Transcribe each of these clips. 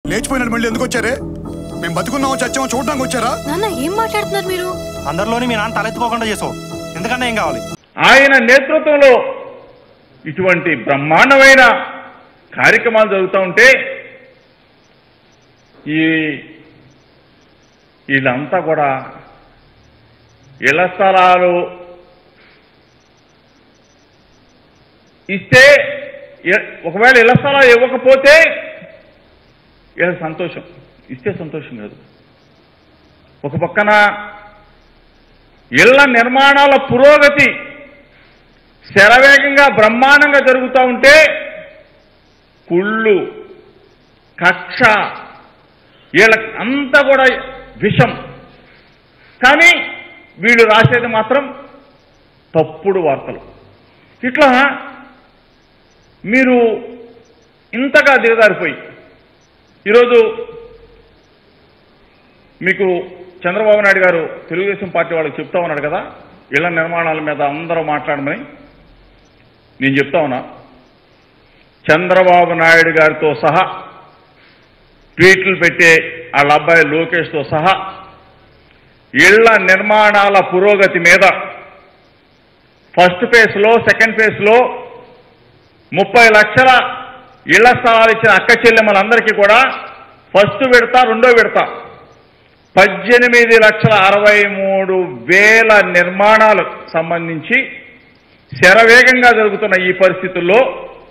లేచిపోయినట్టు మళ్ళీ ఎందుకు వచ్చారే మేము బతుకున్నామో చచ్చామో చూడడానికి వచ్చారా నాన్న ఏం మాట్లాడుతున్నారు మీరు అందరిలోని మీ నాన్న తలెత్తుకోకుండా చేసావు ఎందుకన్నా ఏం కావాలి ఆయన నేతృత్వంలో ఇటువంటి బ్రహ్మాండమైన కార్యక్రమాలు జరుగుతూ ఉంటే ఈ వీళ్ళంతా కూడా ఇళ్ల స్థలాలు ఇస్తే ఎ- ఒకవేళ ఇళ్ల స్థలాలు ఇవ్వకపోతే వీళ్ళ సంతోషం ఇస్తే సంతోషం కాదు ఒక పక్కన ఇళ్ల నిర్మాణాల పురోగతి శరవేగంగా బ్రహ్మాండంగా జరుగుతూ ఉంటే కుళ్ళు కక్ష వీళ్ళకి అంతా కూడా విషం కానీ వీళ్ళు రాసేది మాత్రం తప్పుడు వార్తలు ఇట్లా మీరు ఇంతగా దిగజారిపోయి ఈరోజు మీకు చంద్రబాబు నాయుడు గారు తెలుగుదేశం పార్టీ వాళ్ళకి చెప్తా ఉన్నాడు కదా ఇళ్ల నిర్మాణాల మీద అందరూ మాట్లాడమని నేను చెప్తా ఉన్నా చంద్రబాబు నాయుడు గారితో సహా ట్వీట్లు పెట్టే వాళ్ళ అబ్బాయి లోకేష్తో సహా ఇళ్ల నిర్మాణాల పురోగతి మీద ఫస్ట్ ఫేజ్లో సెకండ్ ఫేజ్లో ముప్పై లక్షల ఇళ్ల స్థలాలు ఇచ్చిన అక్క చెల్లెమ్మలందరికీ కూడా ఫస్ట్ విడత రెండో విడత పద్దెనిమిది లక్షల అరవై మూడు వేల నిర్మాణాలు సంబంధించి శరవేగంగా జరుగుతున్న ఈ పరిస్థితుల్లో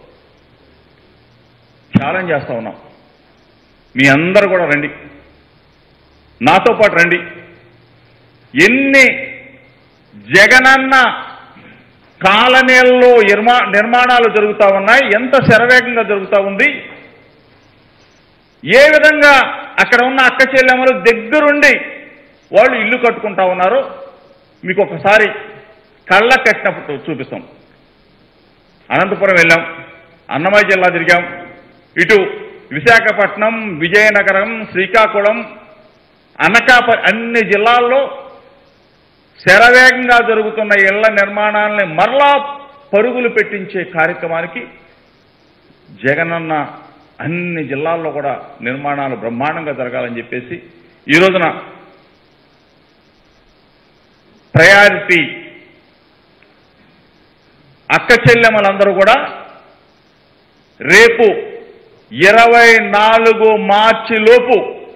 ఛాలెంజ్ చేస్తా ఉన్నాం మీ అందరు కూడా రండి నాతో పాటు రండి ఎన్ని జగనన్న కాలనీల్లో నిర్మా నిర్మాణాలు జరుగుతూ ఉన్నాయి ఎంత శరవేగంగా జరుగుతూ ఉంది ఏ విధంగా అక్కడ ఉన్న అక్క చెల్లెమ్మలు దగ్గరుండి వాళ్ళు ఇల్లు కట్టుకుంటా ఉన్నారు మీకు ఒకసారి కళ్ళ కట్టినప్పుడు చూపిస్తాం అనంతపురం వెళ్ళాం అన్నమయ్య జిల్లా తిరిగాం ఇటు విశాఖపట్నం విజయనగరం శ్రీకాకుళం అనకాప అన్ని జిల్లాల్లో శరవేగంగా జరుగుతున్న ఇళ్ల నిర్మాణాలని మరలా పరుగులు పెట్టించే కార్యక్రమానికి జగనన్న అన్ని జిల్లాల్లో కూడా నిర్మాణాలు బ్రహ్మాండంగా జరగాలని చెప్పేసి ఈ రోజున ప్రయారిటీ అక్క చెల్లెమ్మలందరూ కూడా రేపు ఇరవై నాలుగు మార్చి లోపు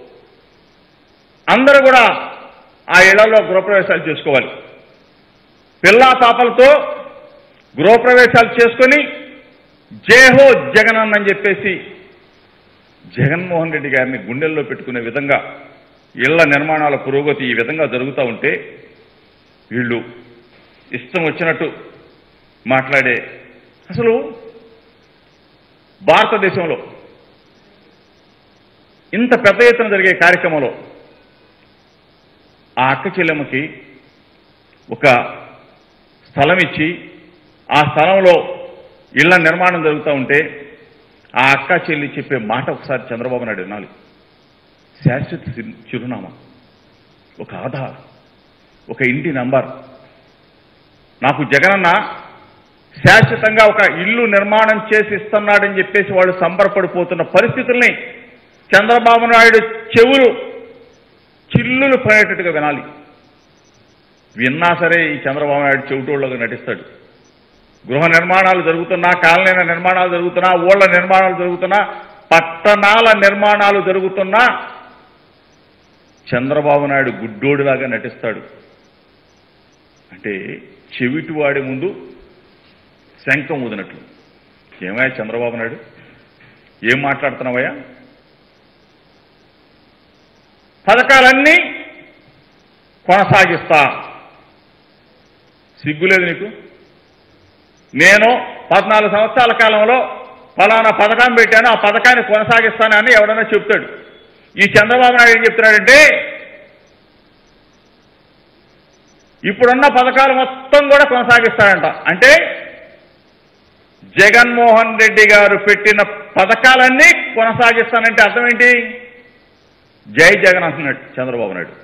అందరూ కూడా ఆ ఇళ్లలో గృహప్రవేశాలు చేసుకోవాలి పిల్లా పాపలతో గృహప్రవేశాలు చేసుకొని జేహో జగనన్న అని చెప్పేసి జగన్మోహన్ రెడ్డి గారిని గుండెల్లో పెట్టుకునే విధంగా ఇళ్ల నిర్మాణాల పురోగతి ఈ విధంగా జరుగుతూ ఉంటే వీళ్ళు ఇష్టం వచ్చినట్టు మాట్లాడే అసలు భారతదేశంలో ఇంత పెద్ద ఎత్తున జరిగే కార్యక్రమంలో ఆ అక్క చెల్లెమ్మకి ఒక స్థలం ఇచ్చి ఆ స్థలంలో ఇళ్ల నిర్మాణం జరుగుతూ ఉంటే ఆ అక్క చెల్లి చెప్పే మాట ఒకసారి చంద్రబాబు నాయుడు వినాలి శాశ్వత చి- చిరునామా ఒక ఆధార్ ఒక ఇంటి నంబర్ నాకు జగనన్న శాశ్వతంగా ఒక ఇల్లు నిర్మాణం చేసి ఇస్తున్నాడని చెప్పేసి వాళ్ళు సంబరపడిపోతున్న పరిస్థితుల్ని చంద్రబాబు నాయుడు చెవులు చిల్లులు పడేటట్టుగా వినాలి విన్నా సరే ఈ చంద్రబాబు నాయుడు చెవిటోళ్ళగా నటిస్తాడు గృహ నిర్మాణాలు జరుగుతున్నా కాలనీల నిర్మాణాలు జరుగుతున్నా ఊళ్ళ నిర్మాణాలు జరుగుతున్నా పట్టణాల నిర్మాణాలు జరుగుతున్నా చంద్రబాబు నాయుడు గుడ్డోడిలాగా నటిస్తాడు అంటే చెవిటి వాడి ముందు శంఖం ఊదినట్లు ఏమయ్యా చంద్రబాబు నాయుడు ఏం మాట్లాడుతున్నావయ్యా పథకాలన్నీ కొనసాగిస్తా సిగ్గులేదు నీకు నేను పద్నాలుగు సంవత్సరాల కాలంలో ఫలానా పథకం పెట్టాను ఆ పథకాన్ని కొనసాగిస్తానని ఎవడన్నా చెప్తాడు ఈ చంద్రబాబు నాయుడు ఏం చెప్తున్నాడంటే ఇప్పుడున్న పథకాలు మొత్తం కూడా కొనసాగిస్తాడంట అంటే జగన్మోహన్ రెడ్డి గారు పెట్టిన పథకాలన్నీ కొనసాగిస్తానంటే అర్థం ఏంటి జై జగన్ అంటున్నాడు చంద్రబాబు నాయుడు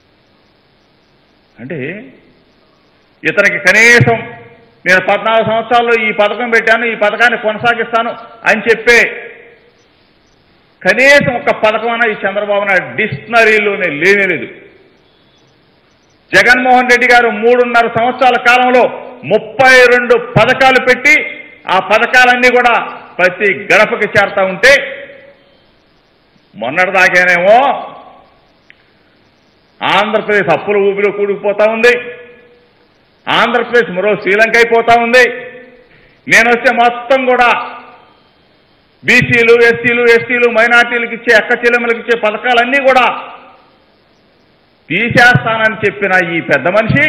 అంటే ఇతనికి కనీసం నేను పద్నాలుగు సంవత్సరాల్లో ఈ పథకం పెట్టాను ఈ పథకాన్ని కొనసాగిస్తాను అని చెప్పే కనీసం ఒక పథకమైనా ఈ చంద్రబాబు నాయుడు డిక్షనరీలోనే లేనే లేదు జగన్మోహన్ రెడ్డి గారు మూడున్నర సంవత్సరాల కాలంలో ముప్పై రెండు పథకాలు పెట్టి ఆ పథకాలన్నీ కూడా ప్రతి గడపకి చేరుతా ఉంటే మొన్నటిదాకేనేమో ఆంధ్రప్రదేశ్ అప్పుల ఊపిలో కూడుకుపోతా ఉంది ఆంధ్రప్రదేశ్ మరో శ్రీలంక అయిపోతా ఉంది నేను వస్తే మొత్తం కూడా బీసీలు ఎస్సీలు ఎస్టీలు మైనార్టీలకు ఇచ్చే అక్క చెల్లెమ్మలకు ఇచ్చే పథకాలన్నీ కూడా తీసేస్తానని చెప్పిన ఈ పెద్ద మనిషి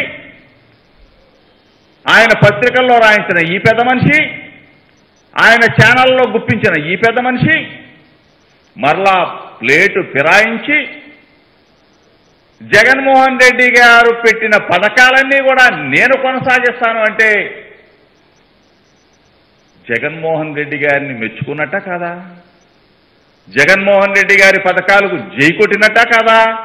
ఆయన పత్రికల్లో రాయించిన ఈ పెద్ద మనిషి ఆయన ఛానల్లో గుప్పించిన ఈ పెద్ద మనిషి మరలా ప్లేటు ఫిరాయించి జగన్మోహన్ రెడ్డి గారు పెట్టిన పథకాలన్నీ కూడా నేను కొనసాగిస్తాను అంటే జగన్మోహన్ రెడ్డి గారిని మెచ్చుకున్నట్ట కాదా జగన్మోహన్ రెడ్డి గారి పథకాలకు జై కొట్టినట్ట కాదా